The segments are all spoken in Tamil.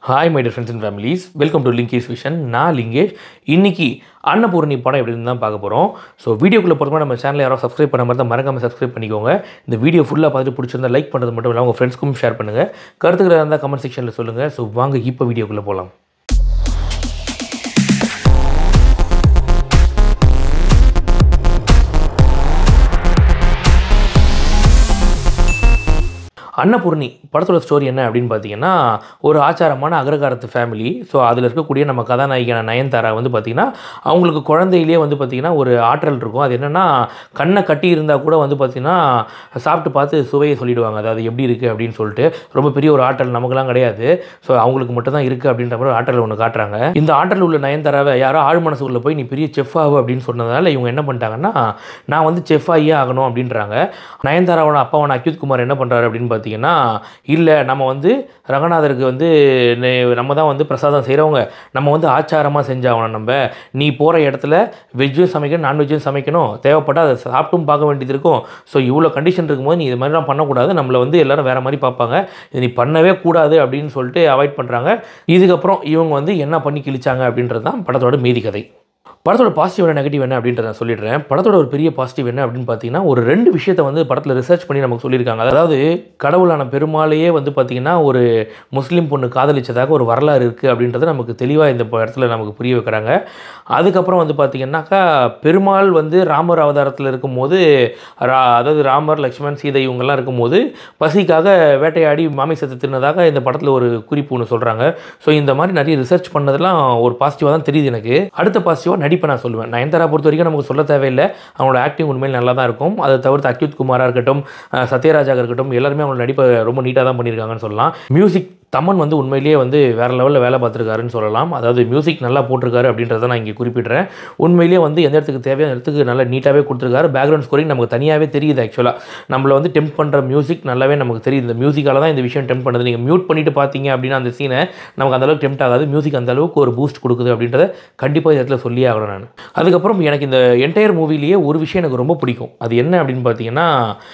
hi my dear friends and families welcome to Lingesh vision நான் லிங்கேஷ் இன்னைக்கு அன்னபூர்ணி படம் எப்படின்னு தான் பார்க்க போகிறோம் ஸோ வீடியோக்குள்ளே பொறுத்தவரை நம்ம சேனலை யாரோ சப்ஸ்கிரைப் பண்ண மாதிரி தான் மறக்காமல் சப்ஸ்கிரைப் பண்ணிக்கோங்க இந்த வீடியோ ஃபுல்லாக பார்த்துட்டு பிடிச்சிருந்தா லைக் பண்ணுறது மட்டும் இல்லாமல் உங்கள் ஃப்ரெண்ட்ஸ்க்கும் ஷேர் பண்ணுங்கள் கருத்துக்களை இருந்தால் கமெண்ட் செக்ஷனில் சொல்லுங்கள் ஸோ வாங்க இப்போ வீடியோக்குள்ளே போகலாம் அன்னபூர்ணி படத்தோட ஸ்டோரி என்ன அப்படின்னு பார்த்தீங்கன்னா ஒரு ஆச்சாரமான அக்ரகாரத்து ஃபேமிலி ஸோ அதில் இருக்கக்கூடிய நம்ம கதாநாயகியான நயன்தாரா வந்து பார்த்திங்கன்னா அவங்களுக்கு குழந்தையிலே வந்து பார்த்திங்கன்னா ஒரு ஆற்றல் இருக்கும் அது என்னென்னா கண்ணை கட்டி இருந்தால் கூட வந்து பார்த்திங்கன்னா சாப்பிட்டு பார்த்து சுவையை சொல்லிடுவாங்க அதாவது எப்படி இருக்குது அப்படின்னு சொல்லிட்டு ரொம்ப பெரிய ஒரு ஆற்றல் நமக்குலாம் கிடையாது ஸோ அவங்களுக்கு மட்டும் தான் இருக்குது அப்படின்ற மாதிரி ஒரு ஆற்றல் ஒன்று காட்டுறாங்க இந்த ஆற்றல் உள்ள நயன்தாராவை யாரோ ஆழ் மனசுக்குள்ளே போய் நீ பெரிய செஃப் ஆகு அப்படின்னு சொன்னதால இவங்க என்ன பண்ணிட்டாங்கன்னா நான் வந்து செஃப் ஆகியே ஆகணும் அப்படின்றாங்க நயன்தாராவோட அப்பாவான அக்யூத் குமார் என்ன பண்ணுறாரு அப்படின்னு பார்த்தீங்கன்னா இல்லை நம்ம வந்து ரங்கநாதருக்கு வந்து நே- நம்ம தான் வந்து பிரசாதம் செய்கிறவங்க நம்ம வந்து ஆச்சாரமாக செஞ்சாகணும் நம்ம நீ போகிற இடத்துல வெஜ்ஜும் சமைக்கணும் நான்வெஜ்ஜும் சமைக்கணும் தேவைப்பட்டால் அதை சாப்பிட்டும் பார்க்க வேண்டியது இருக்கும் ஸோ இவ்வளோ கண்டிஷன் இருக்கும்போது நீ இது மாதிரிலாம் பண்ணக்கூடாது நம்மளை வந்து எல்லாரும் வேறு மாதிரி பார்ப்பாங்க இது நீ பண்ணவே கூடாது அப்படின்னு சொல்லிட்டு அவாய்ட் பண்ணுறாங்க இதுக்கப்புறம் இவங்க வந்து என்ன பண்ணி கிழிச்சாங்க அப்படின்றது தான் படத்தோட மீதி கதை படத்தோட பாசிட்டிவ் என்ன நெகட்டிவ் என்ன அப்படின்றத நான் சொல்லிடுறேன் படத்தோட ஒரு பெரிய பாசிட்டிவ் என்ன அப்படின்னு பார்த்தீங்கன்னா ஒரு ரெண்டு விஷயத்தை வந்து படத்தில் ரிசர்ச் பண்ணி நமக்கு சொல்லியிருக்காங்க அதாவது கடவுளான பெருமாளையே வந்து பார்த்தீங்கன்னா ஒரு முஸ்லீம் பொண்ணு காதலிச்சதாக ஒரு வரலாறு இருக்குது அப்படின்றத நமக்கு தெளிவாக இந்த இடத்துல நமக்கு புரிய வைக்கிறாங்க அதுக்கப்புறம் வந்து பார்த்தீங்கன்னாக்கா பெருமாள் வந்து ராமர் அவதாரத்தில் இருக்கும்போது ரா அதாவது ராமர் லக்ஷ்மண் சீதை இவங்கெல்லாம் இருக்கும்போது பசிக்காக வேட்டையாடி மாமிசத்தை தின்னதாக இந்த படத்தில் ஒரு குறிப்பு ஒன்று சொல்கிறாங்க ஸோ இந்த மாதிரி நிறைய ரிசர்ச் பண்ணதெல்லாம் ஒரு பாசிட்டிவாக தான் தெரியுது எனக்கு அடுத்த பாசிட்டிவாக நடிப்பை நான் சொல்லுவேன் நயன்தாரா பொறுத்த வரைக்கும் நமக்கு சொல்ல தேவையில்லை அவங்களோட ஆக்டிங் உண்மையில் நல்லா தான் இருக்கும் அதை தவிர்த்து அக்யூத் குமாராக இருக்கட்டும் அஹ் சத்யராஜாக இருக்கட்டும் எல்லாருமே அவங்களோட நடிப்பை ரொம்ப நீட்டாக தான் பண்ணியிருக்காங்கன்னு சொல்லலாம் மியூசிக் தமன் வந்து உண்மையிலேயே வந்து வேறு லெவலில் வேலை பார்த்துருக்காருன்னு சொல்லலாம் அதாவது மியூசிக் நல்லா போட்டிருக்காரு அப்படின்றத நான் இங்கே குறிப்பிடுறேன் உண்மையிலேயே வந்து எந்த இடத்துக்கு தேவையான இடத்துக்கு நல்லா நீட்டாகவே கொடுத்துருக்காரு பேக்ரவுண்ட் ஸ்கோரிங் நமக்கு தனியாகவே தெரியுது ஆக்சுவலாக நம்மளை வந்து டெம்ப் பண்ணுற மியூசிக் நல்லாவே நமக்கு தெரியுது இந்த மியூசிக்கால தான் இந்த விஷயம் டெம்ப் பண்ணுது நீங்கள் மியூட் பண்ணிட்டு பார்த்தீங்க அப்படின்னா அந்த சீனை நமக்கு அந்த அளவுக்கு டெம்ட் ஆகாது மியூசிக் அந்த அளவுக்கு ஒரு பூஸ்ட் கொடுக்குது அப்படின்றத கண்டிப்பாக இந்த இடத்துல சொல்லியே ஆகணும் நான் அதுக்கப்புறம் எனக்கு இந்த என்டையர் மூவிலேயே ஒரு விஷயம் எனக்கு ரொம்ப பிடிக்கும் அது என்ன அப்படின்னு பார்த்தீங்கன்னா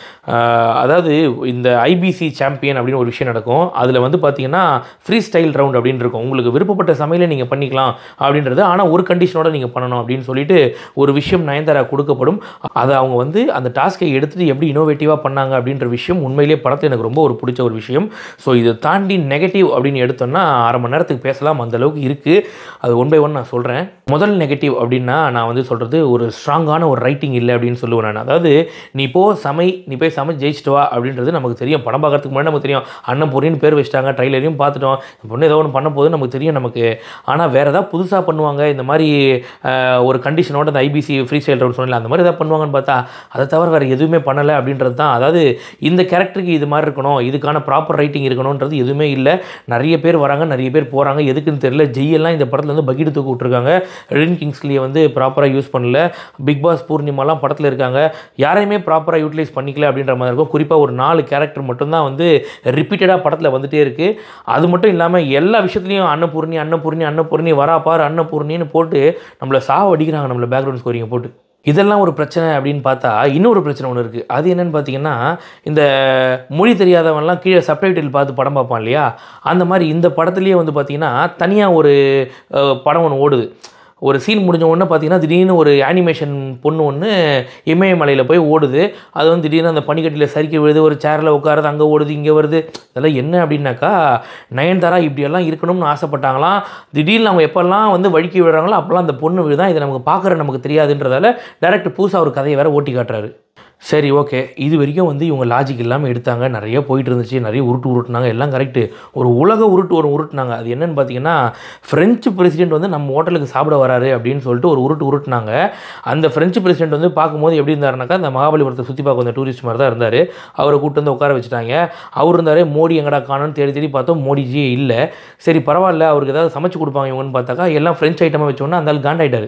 ஆஹ், அதாவது இந்த ஐபிசி சாம்பியன் அப்படின்னு ஒரு விஷயம் நடக்கும் அதில் வந்து பார்த்தீங்கன்னா ஃப்ரீ ஸ்டைல் ரவுண்ட் அப்படின்னு இருக்கும் உங்களுக்கு விருப்பப்பட்ட சமையலை நீங்கள் பண்ணிக்கலாம் அப்படின்றது ஆனால் ஒரு கண்டிஷனோட நீங்கள் பண்ணணும் அப்படின்னு சொல்லிட்டு ஒரு விஷயம் நயன்தாரா கொடுக்கப்படும் அதை அவங்க வந்து அந்த டாஸ்க்கை எடுத்துகிட்டு எப்படி இனோவேட்டிவாக பண்ணாங்க அப்படின்ற விஷயம் உண்மையிலேயே படத்தில் எனக்கு ரொம்ப ஒரு பிடிச்ச ஒரு விஷயம் ஸோ இதை தாண்டி நெகட்டிவ் அப்படின்னு எடுத்தோம்னா அரை மணி நேரத்துக்கு பேசலாம் அந்த அளவுக்கு இருக்குது அது ஒன் பை ஒன் நான் சொல்கிறேன் முதல் நெகட்டிவ் அப்படின்னா நான் வந்து சொல்கிறது ஒரு ஸ்ட்ராங்கான ஒரு ரைட்டிங் இல்லை அப்படின்னு சொல்லுவேன் நான் அதாவது நீ போ சமை நீ போய் சமை ஜெயிச்சிட்டு வா அப்படின்றது நமக்கு தெரியும் படம் பார்க்கறதுக்கு முன்னாடி நமக்கு தெரியும் அண்ணன் பொரின்னு பேர் வச்சிட்டாங்க ட்ரைலரையும் பார்த்துட்டோம் இந்த பொண்ணு ஏதோ ஒன்று பண்ண போது நமக்கு தெரியும் நமக்கு ஆனால் வேறு ஏதாவது புதுசாக பண்ணுவாங்க இந்த மாதிரி ஆஹ், ஒரு கண்டிஷனோட இந்த ஐபிசி ஃப்ரீ ஸ்டைல் ரவுண்ட் சொன்னல அந்த மாதிரி ஏதாவது பண்ணுவாங்கன்னு பார்த்தா அதை தவிர வேறு எதுவுமே பண்ணலை அப்படின்றது தான் அதாவது இந்த கேரக்டருக்கு இது மாதிரி இருக்கணும் இதுக்கான ப்ராப்பர் ரைட்டிங் இருக்கணுன்றது எதுவுமே இல்லை நிறைய பேர் வராங்க நிறைய பேர் போகிறாங்க எதுக்குன்னு தெரியல ஜெய்யெல்லாம் இந்த படத்தில் வந்து பக்கெட் தூக்கி விட்ருக்காங்க ரெடின் கிங்ஸ்லியை வந்து ப்ராப்பராக யூஸ் பண்ணல பிக் பாஸ் பூர்ணிமாலாம் படத்தில் இருக்காங்க யாரையுமே ப்ராப்பராக யூட்டிலைஸ் பண்ணிக்கல அப்படின்ற மாதிரி இருக்கும் குறிப்பாக ஒரு நாலு கேரக்டர் மட்டும்தான் வந்து ரிப்பீட்டடாக படத்தில் வந்துட்டே இருக்குது அது மட்டும் இல்லாமல் எல்லா விஷயத்துலையும் அன்னபூர்ணி அன்னபூர்ணி அன்னபூர்ணி வரா பார் அன்னபூர்ணின்னு போட்டு நம்மளை சாவ அடிக்கிறாங்க நம்மளை பேக்ரவுண்ட் ஸ்கோரிங்கை போட்டு இதெல்லாம் ஒரு பிரச்சனை அப்படின்னு பார்த்தா இன்னொரு பிரச்சனை ஒன்று இருக்குது அது என்னன்னு பார்த்தீங்கன்னா இந்த மொழி தெரியாதவன்லாம் கீழே சப்டைட்டில் பார்த்து படம் பார்ப்பான் இல்லையா அந்த மாதிரி இந்த படத்துலேயே வந்து பார்த்தீங்கன்னா தனியாக ஒரு அஹ், படம் ஒன்று ஓடுது ஒரு சீன் முடிஞ்ச உடனே பார்த்தீங்கன்னா திடீர்னு ஒரு அனிமேஷன் பொண்ணு ஒன்று இமயமலையில் போய் ஓடுது அது வந்து திடீர்னு அந்த பனிக்கட்டியில் சறுக்கி விழுது ஒரு சேரில் உட்காருது அங்கே ஓடுது இங்கே வருது இதெல்லாம் என்ன அப்படின்னாக்கா நயன்தாரா இப்படியெல்லாம் இருக்கணும்னு ஆசைப்பட்டாங்களாம் திடீர்னு அவங்க எப்போல்லாம் வந்து வழுக்கி விடுறாங்களோ அப்போல்லாம் அந்த பொண்ணு விழுதான் இதை நமக்கு பார்க்குற நமக்கு தெரியாதுன்றதால டேரக்ட் புதுசாக ஒரு கதையை வேற ஓட்டி காட்டுறாரு சரி ஓகே இது வரைக்கும் வந்து இவங்க லாஜிக் இல்லாமல் எடுத்தாங்க நிறைய போயிட்டு இருந்துச்சு நிறைய உருட்டு உருட்டுனாங்க எல்லாம் கரெக்டு ஒரு உலக உருட்டு ஒரு உருட்டுனாங்க அது என்னன்னு பார்த்தீங்கன்னா ஃப்ரெஞ்சு பிரசிடென்ட் வந்து நம்ம ஹோட்டலுக்கு சாப்பிட வராரு அப்படின்னு சொல்லிட்டு ஒரு உருட்டு உருட்டுனாங்க அந்த ஃப்ரெஞ்சு பிரசிடென்ட் வந்து பார்க்கும்போது எப்படி இருந்தாருனாக்கா அந்த மகாபலிபுரத்தை சுற்றி பார்க்க வந்த டூரிஸ்ட் மாதிரி தான் இருந்தார் அவரை கூட்டு வந்து உட்கார வச்சுட்டாங்க அவர் இருந்தார் மோடி எங்கடா காணோன்னு தேடி தேடி பார்த்தோம் மோடிஜியே இல்லை சரி பரவாயில்ல அவருக்கு ஏதாவது சமைச்சு கொடுப்பாங்க இவங்கன்னு பார்த்தாக்கா எல்லாம் ஃப்ரெஞ்ச் ஐட்டமாக வச்சோன்னா அந்த ஆள் காண்டாயிட்டாரு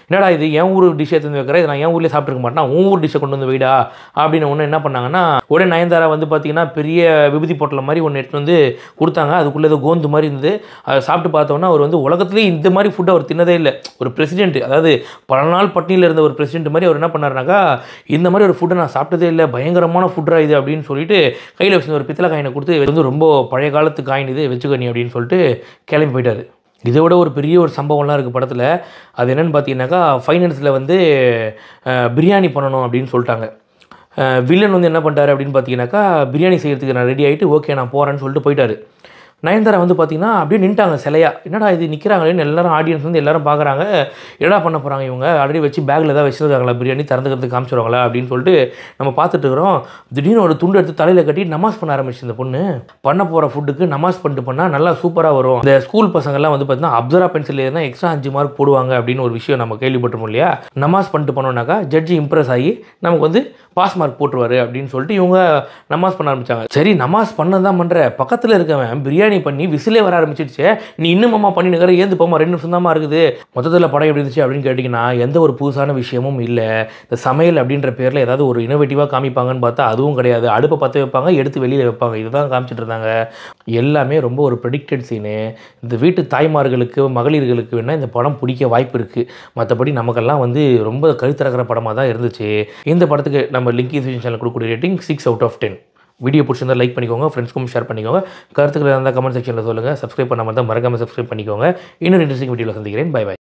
என்னடா இது என் ஊர் டிஷ் எடுத்து வந்து வைக்கிற இது நான் என் ஊர்லேயே சாப்பிட்டுருக்க மாட்டேன் உன் ஊர் டிஷ்ஷை கொண்டு வந்து வைடா அப்படின்னு ஒன்று என்ன பண்ணாங்கன்னா உடனே நயன்தாரா வந்து பார்த்தீங்கன்னா பெரிய விபூதி பொட்டலம் மாதிரி ஒன்று எடுத்து வந்து கொடுத்தாங்க அதுக்குள்ளே ஏதோ கோந்து மாதிரி இருந்தது அதை சாப்பிட்டு பார்த்தோன்னா அவர் வந்து உலகத்துலேயே இந்த மாதிரி ஃபுட் அவர் தின்னதே இல்லை ஒரு பிரசிடென்ட் அதாவது பல நாள் பட்டினியில் இருந்த ஒரு பிரசிடென்ட் மாதிரி அவர் என்ன பண்ணாருனாக்கா இந்த மாதிரி ஒரு ஃபுட்டை நான் சாப்பிட்டதே இல்லை பயங்கரமான ஃபுட்ரா இது அப்படின்னு சொல்லிட்டு கையில் வச்சிருந்த ஒரு பித்தளை காயினை கொடுத்து இது வந்து ரொம்ப பழைய காலத்து காயின் இது வச்சுக்கோ நீ அப்படின்னு சொல்லிட்டு கிளம்பி போயிட்டாரு இதை விட ஒரு பெரிய ஒரு சம்பவம்லாம் இருக்குது படத்தில் அது என்னென்னு பார்த்தீங்கன்னாக்கா ஃபைனான்ஸில் வந்து அஹ், பிரியாணி பண்ணணும் அப்படின்னு சொல்லிட்டாங்க வில்லன் வந்து என்ன பண்ணிட்டாரு அப்படின்னு பார்த்தீங்கன்னாக்கா பிரியாணி செய்கிறதுக்கு நான் ரெடி ஆகிட்டு ஓகே நான் போகிறேன்னு சொல்லிட்டு போயிட்டாரு நயன்தாரா வந்து பார்த்தீங்கன்னா அப்படியே நின்ட்டாங்க சிலையா என்னடா இது நிற்கிறாங்களேன்னு எல்லாரும் ஆடியன்ஸ் வந்து எல்லாரும் பார்க்குறாங்க என்னடா பண்ண போகிறாங்க இவங்க ஆல்ரெடி வச்சு பேக்கில் ஏதாவது வச்சுருக்காங்களா பிரியாணி திறந்துக்கிறதுக்கு காமிச்சிருவாங்களா அப்படின்னு சொல்லிட்டு நம்ம பார்த்துட்டு இருக்கிறோம் திடீர்னு ஒரு துண்டு எடுத்து தலையில் கட்டி நமாஸ் பண்ண ஆரம்பிச்சு இந்த பொண்ணு பண்ண போகிற ஃபுட்டுக்கு நமாஸ் பண்ணிட்டு பண்ணால் நல்லா சூப்பராக வரும் இந்த ஸ்கூல் பசங்கள்லாம் வந்து பார்த்தீங்கன்னா அப்சரா பென்சில் எதுனா எக்ஸ்ட்ரா அஞ்சு மார்க் போடுவாங்க அப்படின்னு ஒரு விஷயம் நம்ம கேள்விப்பட்டிருப்போம் இல்லையா நமாஸ் பண்ணிட்டு பண்ணோம்னாக்கா ஜட்ஜி இம்ப்ரெஸ் ஆகி நமக்கு வந்து பாஸ் மார்க் போட்டுருவாரு அப்படின்னு சொல்லிட்டு இவங்க நமாஸ் பண்ண ஆரம்பிச்சாங்க சரி நமாஸ் பண்ண தான் பண்ணுற பக்கத்தில் இருக்கவன் பிரியாணி பண்ணி விசிலே வர ஆரம்பிச்சிடுச்சு நீ இன்னும் பண்ணி நிற்கிற ஏந்து போமா ரெண்டு நிமிஷம் தான் இருக்குது மொத்தத்தில் படம் எப்படி இருந்துச்சு அப்படின்னு கேட்டிங்கன்னா எந்த ஒரு புதுசான விஷயமும் இல்லை இந்த சமையல் அப்படின்ற பேரில் ஏதாவது ஒரு இனோவேட்டிவாக காமிப்பாங்கன்னு பார்த்தா அதுவும் கிடையாது அடுப்பை பற்ற வைப்பாங்க எடுத்து வெளியில் வைப்பாங்க இதுதான் காமிச்சிட்டு இருந்தாங்க எல்லாமே ரொம்ப ஒரு ப்ரெடிக்டட் சீனு இந்த வீட்டு தாய்மார்களுக்கு மகளிர்களுக்கு வேணால் இந்த படம் பிடிக்க வாய்ப்பு இருக்குது மற்றபடி நமக்கெல்லாம் வந்து ரொம்ப கருத்திறக்கிற படமாக தான் இருந்துச்சு இந்த படத்துக்கு நம்ம லிங்க் சேனல் கொடுக்கக்கூடிய rating six out of ten video பிடிச்சிருந்தா லைக் பண்ணிக்கோங்க ஃப்ரெண்ட்ஸ்க்கும் ஷேர் பண்ணிக்கோங்க கருத்துக்கள் இருந்தால் கமெண்ட் செக்ஷனில் சொல்லுங்கள் சப்ஸ்கிரைப் பண்ணாமல் தான் மறக்காமல் சப்ஸ்கிரைப் பண்ணிக்கோங்க இன்னொரு இன்ட்ரெஸ்டிங் வீடியோவில் சந்திக்கிறேன் பை பை